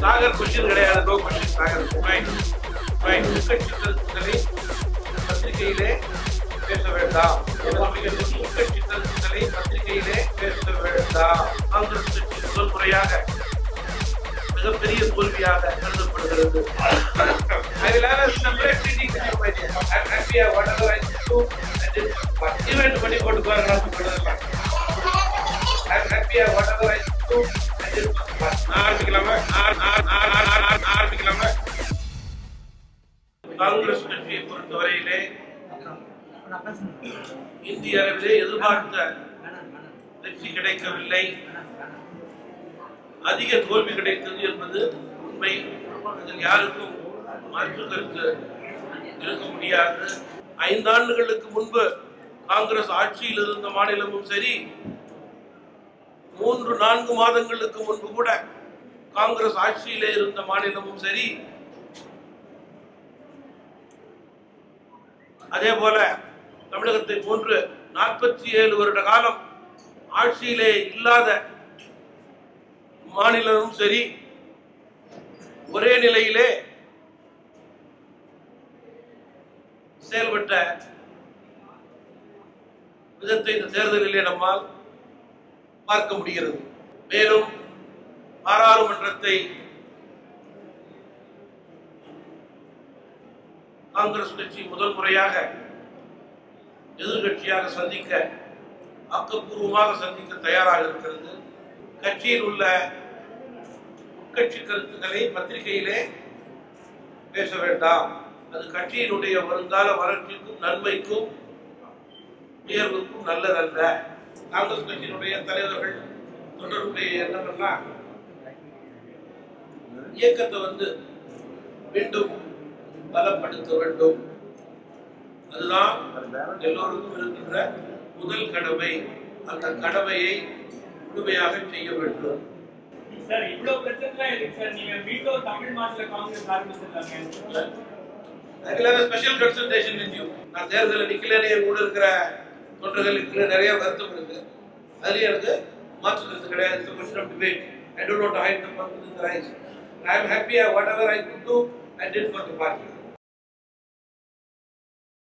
Sagar question கிடையாது no question Sagar fine fine உட்கட்சி கருத்துக்களை பத்திரிகையிலே பேச வேண்டாம் உட்கட்சி கருத்துக்களை பத்திரிகையிலே பேச வேண்டாம் காங்கிரஸ் கட்சி முதல் முறையாக மிகப்பெரிய தோல்வியாக கருதப்படுகிறது I will have a separate meeting with you, my dear. I'm happy uh, whatever I do, I did but event பண்ணி போட்டு பாருங்க நான் சொல்றதெல்லாம். I'm happy uh, whatever I do, I did but ஆரம்பிக்கலாமா ஆ- ஆ- ஆ- ஆ- ஆ- ஆ- ஆரம்பிக்கலாமா காங்கிரஸ் கட்சியை பொறுத்தவரையிலே இந்திய அளவிலே எதிர்பார்த்த வெற்றி கிடைக்கவில்லை அதிக தோல்வி கிடைத்தது என்பது உண்மை அதில் யாருக்கும் மாற்று கருத்து இருக்க முடியாது ஐந்தாண்டுகளுக்கு முன்பு காங்கிரஸ் ஆட்சியில் இருந்த மாநிலமும் சரி மூன்று நான்கு மாதங்களுக்கு முன்பு கூட காங்கிரஸ் ஆட்சியிலே இருந்த மாநிலமும் சரி அதே போல தமிழகத்தை போன்று நாற்பத்தி ஏழு வருட காலம் ஆட்சியிலே இல்லாத மாநிலமும் சரி ஒரே நிலையிலே செயல்பட்ட விதத்தை இந்த தேர்தலிலே நம்மால் பார்க்க முடிகிறது மேலும் பாராளுமன்றத்தை காங்கிரஸ் கட்சி முதல் முறையாக எதிர்கட்சியாக சந்திக்க ஆக்கப்பூர்வமாக சந்திக்க தயாராக இருக்கிறது கட்சியில் உள்ள உட்கட்சி கருத்துக்களை பத்திரிகையிலே பேச வேண்டாம் அது கட்சியினுடைய வருங்கால வளர்ச்சிக்கும் நன்மைக்கும் உயர்வுக்கும் நல்லதல்ல காங்கிரஸ் கட்சியினுடைய தலைவர்கள் தொடர்புடைய என்னவெல்லாம் இயக்கத்தை வந்து மீண்டும் பலப்படுத்த வேண்டும் அதுதான் எல்லோருக்கும் இருக்கின்ற முதல் கடமை அந்த கடமையை முழுமையாக செய்ய வேண்டும் சார் இவ்வளவு பிரச்சனை இருக்கு சார் நீங்க மீண்டும் தமிழ் மாநில காங்கிரஸ் ஆரம்பிச்சிருக்காங்க I will have a special consultation with you. நான் தேர்தலில் நிக்கலன்னு என் கூட இருக்கிற தொண்டர்களுக்கு நிறைய வருத்தம் இருக்கு அதுலயும் எனக்கு மாற்று கருத்து கிடையாது It's a question of debate. I do not hide the purpose in the eyes. I am happy uh, whatever I could do, I did for the party.